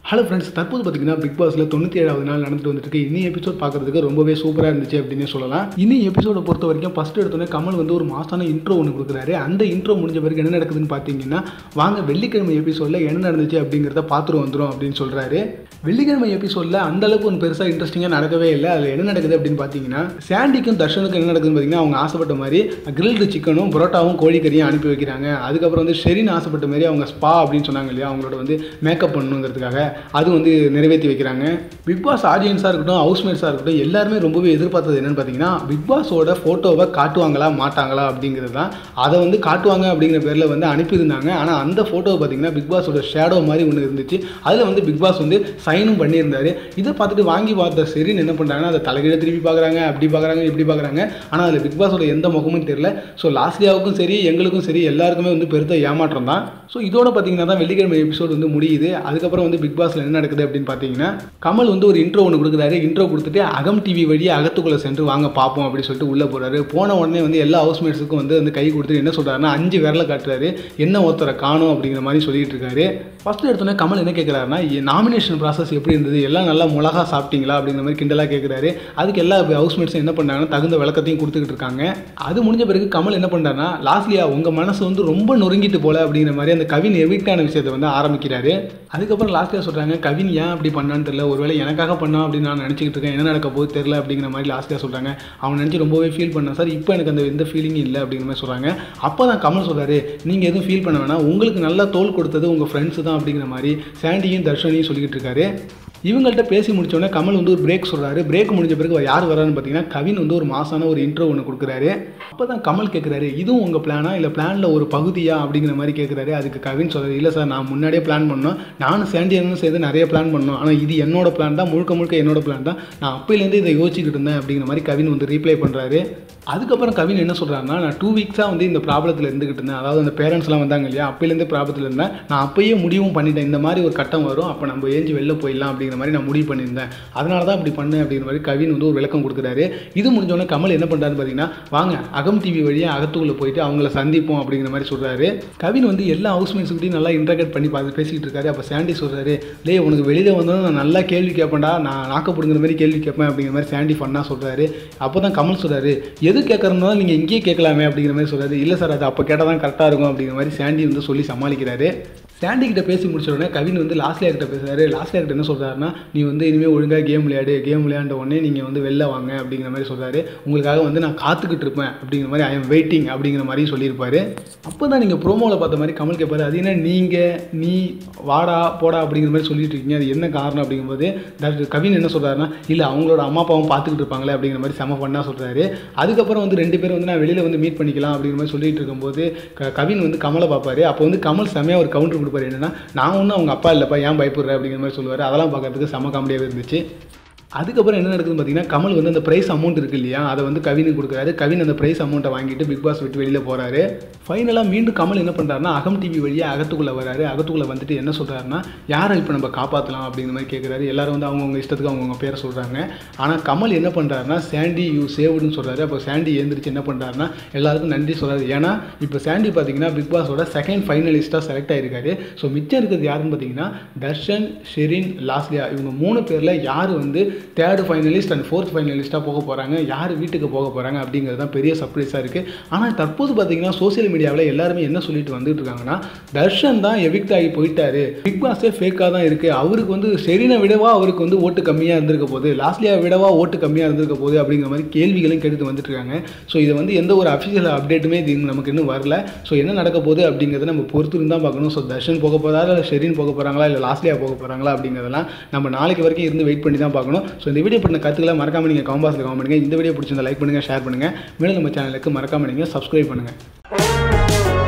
hello friends தற்போது பார்த்தீங்கன்னா big பாஸில் தொண்ணூற்றி ஏழாவது நாள் நடந்துட்டு வந்துட்டு இருக்கு இனி எபிசோட் பார்க்கறதுக்கு ரொம்பவே சூப்பராக இருந்துச்சு அப்படின்னு சொல்லலாம் இனி எபிசோட பொறுத்த வரைக்கும் ஃபஸ்ட் எடுத்தோன்னே கமல் வந்து ஒரு மாசான இன்ட்ரோ ஒன்று கொடுக்குறாரு அந்த இன்ட்ரோ முடிஞ்ச பிறகு என்ன நடக்குதுன்னு பார்த்தீங்கன்னா வாங்க வெள்ளிக்கிழமை எபிசோடில் என்ன நடந்துச்சு அப்படிங்கிறத பார்த்துட்டு வந்துடும் அப்படின்னு சொல்கிறாரு வெள்ளிக்கிழமை எபிசோடில் அந்த அளவுக்கு ஒன்று பெருசாக இன்ட்ரெஸ்டிங்காக நடக்கவே இல்லை அதில் என்ன நடக்குது அப்படின்னு பார்த்தீங்கன்னா சாண்டிக்கும் தர்ஷனுக்கும் என்ன நடக்குதுன்னு பார்த்தீங்கன்னா அவங்க ஆசைப்பட்ட மாதிரி கிரில்டு சிக்கனும் புரோட்டாவும் கோழிக்கறியும் அனுப்பி வைக்கிறாங்க அதுக்கப்புறம் வந்து ஷெரின் ஆசைப்பட்ட மாதிரி அவங்க ஸ்பா அப்படின்னு சொன்னாங்க இல்லையா அவங்களோட வந்து மேக்கப் பண்ணணுங்கிறதுக்காக அது வந்து நிறைவேற்றி வைக்கிறாங்க பிக் பாஸ் ஆடியன்ஸாக இருக்கட்டும் ஹவுஸ்மேட்ஸாக இருக்கட்டும் எல்லாருமே ரொம்பவே எதிர்பார்த்தது என்னன்னு பார்த்தீங்கன்னா பிக் பாஸோட ஃபோட்டோவை காட்டுவாங்களா மாட்டாங்களா அப்படிங்கிறது தான் அதை வந்து காட்டுவாங்க அப்படிங்கிற பேரில் வந்து அனுப்பியிருந்தாங்க ஆனால் அந்த ஃபோட்டோவை பார்த்தீங்கன்னா பிக் பாஸோட ஷேடோ மாதிரி ஒன்று இருந்துச்சு அதில் வந்து பிக் பாஸ் வந்து சைனும் பண்ணியிருந்தாரு இதை பார்த்துட்டு வாங்கி பார்த்த சரின்னு என்ன பண்ணுறாங்கன்னா அதை தலைகீழ திருப்பி பார்க்குறாங்க அப்படி பார்க்குறாங்க இப்படி பார்க்குறாங்க ஆனால் அதில் பிக் பாஸோட எந்த முகமும் தெரியல ஸோ லாஸ்லியாவுக்கும் சரி எங்களுக்கும் சரி எல்லாருக்குமே வந்து பெருத்த ஏமாற்றம் தான் ஸோ இதோட பார்த்தீங்கன்னா தான் வெள்ளிக்கிழமை எபிசோட் வந்து முடியுது அதுக்கப்புறம் வந்து பிக் பாஸில் என்ன நடக்குது அப்படின்னு பார்த்தீங்கன்னா கமல் வந்து ஒரு இன்ட்ரோ ஒன்று கொடுக்குறாரு இன்ட்ரோ கொடுத்துட்டு அகம் டிவி வழியாக அகத்துக்குள்ளே சென்று வாங்க பார்ப்போம் அப்படின்னு சொல்லிட்டு உள்ளே போகிறாரு போன உடனே வந்து எல்லா ஹவுஸ்மேட்ஸுக்கும் வந்து வந்து கை கொடுத்துட்டு என்ன சொல்கிறாருன்னா அஞ்சு விரலை காட்டுறாரு என்ன ஒருத்தரை காணும் அப்படிங்கிற மாதிரி சொல்லிட்டு இருக்காரு ஃபஸ்ட்டு எடுத்தோன்னே கமல் என்ன கேட்குறாருன்னா நாமினேஷன் ப்ராசஸ் எப்படி இருந்தது எல்லாம் நல்லா மிளகா சாப்பிட்டீங்களா அப்படிங்கிற மாதிரி கிண்டலாக கேட்குறாரு அதுக்கு எல்லா ஹவுஸ்மேட்ஸும் என்ன பண்ணாங்கன்னா தகுந்த விளக்கத்தையும் கொடுத்துக்கிட்டு இருக்காங்க அது முடிஞ்ச பிறகு கமல் என்ன பண்ணுறாருன்னா லாஸ்ட்லியா உங்கள் மனசு வந்து ரொம்ப நொறுங்கிட்டு போல அப்படிங்கிற மாதிரி அந்த கவின் எவிக்டான விஷயத்தை வந்து ஆரம்பிக்கிறாரு அதுக்கப்புறம் லாஸ்ட்லியா சொல்கிறாங்க கவின் ஏன் அப்படி பண்ணான்னு தெரியல ஒருவேளை எனக்காக பண்ணா அப்படின்னு நான் நினச்சிக்கிட்டு இருக்கேன் என்ன நடக்க போகுது தெரியல அப்படிங்கிற மாதிரி லாஸ்ட்லியா சொல்கிறாங்க அவன் நினச்சி ரொம்பவே ஃபீல் பண்ணேன் சார் இப்போ எனக்கு அந்த எந்த ஃபீலிங்கும் இல்லை அப்படிங்கிற மாதிரி சொல்கிறாங்க அப்போ தான் கமல் சொல்கிறாரு நீங்கள் எதுவும் ஃபீல் பண்ண வேணாம் உங்களுக்கு நல்லா தோல் கொடுத்தது உங்கள் ஃப்ரெண்ட்ஸு தான் அப்படிங்கிற மாதிரி சாண்டியும் தர்ஷனையும் சொல்லிக்கிட்டு இருக்காரு இவங்கள்ட்ட பேசி முடிச்சோடனே கமல் வந்து ஒரு பிரேக் சொல்கிறாரு பிரேக் முடிஞ்ச பிறகு யார் வரான்னு பார்த்தீங்கன்னா கவின் வந்து ஒரு மாசான ஒரு இன்ட்ரோ ஒன்று கொடுக்குறாரு அப்போ தான் கமல் கேட்குறாரு இதுவும் உங்கள் பிளானா இல்லை பிளானில் ஒரு பகுதியா அப்படிங்கிற மாதிரி கேட்குறாரு அதுக்கு கவின் சொல்கிறாரு இல்லை சார் நான் முன்னாடியே பிளான் பண்ணோம் நானும் சாண்டியனும் சேர்ந்து நிறைய பிளான் பண்ணோம் ஆனால் இது என்னோட பிளான் தான் முழுக்க முழுக்க என்னோட பிளான் தான் நான் அப்போலேருந்து இதை யோசிச்சுக்கிட்டு இருந்தேன் அப்படிங்கிற மாதிரி கவின் வந்து ரீப்ளை பண்ணுறாரு அதுக்கப்புறம் கவின் என்ன சொல்கிறாருன்னா நான் டூ வீக்ஸாக வந்து இந்த ப்ராப்ளத்தில் இருந்துக்கிட்டு இருந்தேன் அதாவது அந்த பேரண்ட்ஸ்லாம் வந்தாங்க இல்லையா அப்போலேருந்து ப்ராப்ளத்தில் இருந்தேன் நான் அப்போயே முடிவும் பண்ணிட்டேன் இந்த மாதிரி ஒரு கட்டம் வரும் அப்போ நம்ம ஏஞ்சி வெளில போயிடலாம் அப்படிங்கிற மாதிரி நான் முடிவு பண்ணியிருந்தேன் அதனால தான் அப்படி பண்ணேன் அப்படிங்கிற மாதிரி கவின் வந்து ஒரு விளக்கம் கொடுக்குறாரு இது முடிஞ்சோடனே கமல் என்ன பண்ணுறாரு பார்த்தீங்கன்னா வாங்க அகம் டிவி வழியாக அகத்துக்குள்ளே போயிட்டு அவங்கள சந்திப்போம் அப்படிங்கிற மாதிரி சொல்கிறாரு கவின் வந்து எல்லா ஹவுஸ்மேட்ஸுக்கிட்டையும் நல்லா இன்டர்கேட் பண்ணி பார்த்து பேசிக்கிட்டு இருக்காரு அப்போ சாண்டி சொல்கிறாரு லே உனக்கு வெளியில் வந்தோம் நான் நல்லா கேள்வி கேட்பேன்டா நான் நாக்கப்படுங்கிற மாதிரி கேள்வி கேட்பேன் அப்படிங்கிற மாதிரி சாண்டி ஃபன்னாக சொல்கிறாரு அப்போ தான் கமல் சொல்கிறாரு எது கேட்குறதுனால நீங்கள் இங்கேயே கேட்கலாமே அப்படிங்கிற மாதிரி சொல்கிறாரு இல்லை சார் அது அப்போ கேட்டால் தான் கரெக்டாக இருக்கும் அப்படிங்கிற மாதிரி சாண்டி வந்து சொல்லி சமாளிக்கிறாரு சாண்டி கிட்ட பேசி முடிச்ச உடனே கவின் வந்து லாஸ்ட்லியா கிட்ட பேசுறாரு லாஸ்ட்லியா கிட்ட என்ன சொல்றாருன்னா நீ வந்து இனிமேல் ஒழுங்காக கேம் விளையாடு கேம் விளையாண்ட உடனே நீங்கள் வந்து வெளில வாங்க அப்படிங்கிற மாதிரி சொல்றாரு உங்களுக்காக வந்து நான் காத்துக்கிட்டு இருப்பேன் அப்படிங்கிற மாதிரி ஐ எம் வெயிட்டிங் அப்படிங்கிற மாதிரி சொல்லியிருப்பாரு அப்போ தான் நீங்கள் ப்ரோமோவில் பார்த்த மாதிரி கமல் கேட்பாரு அது என்ன நீங்கள் நீ வாடா போடா அப்படிங்கிற மாதிரி சொல்லிட்டு இருக்கீங்க அது என்ன காரணம் அப்படிங்கும்போது டாக்டர் கவின் என்ன சொல்றாருன்னா இல்லை அவங்களோட அம்மா அப்பாவும் பார்த்துக்கிட்டு இருப்பாங்களே அப்படிங்கிற மாதிரி செம பண்ணால் சொல்றாரு அதுக்கப்புறம் வந்து ரெண்டு பேரும் வந்து நான் வெளியில் வந்து மீட் பண்ணிக்கலாம் அப்படிங்கிற மாதிரி சொல்லிட்டு இருக்கும்போது க- கவின் வந்து கமலை பார்ப்பாரு அப்போ வந்து கமல் செமையாக ஒரு கவுண்டர் கொடுப்பாரு என்னன்னா நான் ஒன்றும் அவங்க அப்பா இல்லைப்பா ஏன் பயப்படுற அப்படிங்கிற மாதிரி சொல்லுவார் அதெல்லாம் பார்க்கறதுக்கு செம காமெடியாகவே இருந்துச்சு அதுக்கப்புறம் என்ன நடக்குதுன்னு பார்த்தீங்கன்னா கமல் வந்து அந்த ப்ரைஸ் அமௌண்ட் இருக்கு இல்லையா அதை வந்து கவினுக்கு கொடுக்குறாரு கவின் அந்த ப்ரைஸ் அமௌண்ட்டை வாங்கிட்டு பிக் பாஸ் விட்டு வெளியில் போகிறாரு ஃபைனலாக மீண்டும் கமல் என்ன பண்ணுறாருன்னா அகம் டிவி வழியாக அகத்துக்குள்ளே வராரு அகத்துக்குள்ளே வந்துட்டு என்ன சொல்கிறாருன்னா யாரை இப்போ நம்ம காப்பாற்றலாம் அப்படிங்கிற மாதிரி கேட்குறாரு எல்லாரும் வந்து அவங்கவுங்க இஷ்டத்துக்கு அவங்கவுங்க பேரை சொல்கிறாங்க ஆனால் கமல் என்ன பண்ணுறாருன்னா சாண்டி யூ சேவ்டுன்னு சொல்கிறாரு அப்போ சாண்டி எழுந்திரிச்சு என்ன பண்ணுறாருன்னா எல்லாருக்கும் நன்றி சொல்கிறாரு ஏன்னா இப்போ சாண்டி பார்த்தீங்கன்னா பிக் பாஸோட செகண்ட் ஃபைனலிஸ்ட்டாக செலக்ட் ஆயிருக்காரு ஸோ மிச்சம் இருக்கிறது யாருன்னு பார்த்தீங்கன்னா தர்ஷன் ஷெரின் லாஸ்லியா இவங்க மூணு பேரில் யார் வந்து தேர்டு ஃபைனலிஸ்ட் அண்ட் ஃபோர்த் ஃபைனலிஸ்ட்டாக போக போகிறாங்க யார் வீட்டுக்கு போக போகிறாங்க அப்படிங்கிறது தான் பெரிய சர்ப்ரைஸாக இருக்குது ஆனால் தற்போது பார்த்தீங்கன்னா சோஷியல் மீடியாவில் எல்லாருமே என்ன சொல்லிட்டு வந்துட்டு இருக்காங்கன்னா தர்ஷன் தான் எவிக்ட் ஆகி போயிட்டாரு பிக் பாஸே ஃபேக்காக தான் இருக்குது அவருக்கு வந்து ஷெரினை விடவா அவருக்கு வந்து ஓட்டு கம்மியாக இருந்திருக்க போகுது லாஸ்லியா விடவா ஓட்டு கம்மியாக இருந்திருக்க போகுது அப்படிங்கிற மாதிரி கேள்விகளும் கேட்டுட்டு வந்துட்டு இருக்காங்க ஸோ இது வந்து எந்த ஒரு அஃபிஷியல் அப்டேட்டுமே இது நமக்கு இன்னும் வரல ஸோ என்ன நடக்க போகுது அப்படிங்கிறத நம்ம பொறுத்து இருந்தால் பார்க்கணும் ஸோ தர்ஷன் போக போகிறா இல்லை ஷெரின் போக போகிறாங்களா இல்லை லாஸ்லியா போக போகிறாங்களா அப்படிங்கிறதெல்லாம் நம்ம நாளைக்கு வரைக்கும் இருந்து வெயிட் பண்ணி தான் பார்க்கணும் ஸோ இந்த வீடியோ பண்ண கருத்துக்களை மறக்காம நீங்கள் காம்பாஸில் கமெண்ட் பண்ணுங்கள் இந்த வீடியோ பிடிச்சிருந்தா லைக் பண்ணுங்கள் ஷேர் பண்ணுங்கள் மேலும் நம்ம சேனலுக்கு மறக்காம நீங்கள் சப்ஸ்கிரைப் பண்ணுங்கள்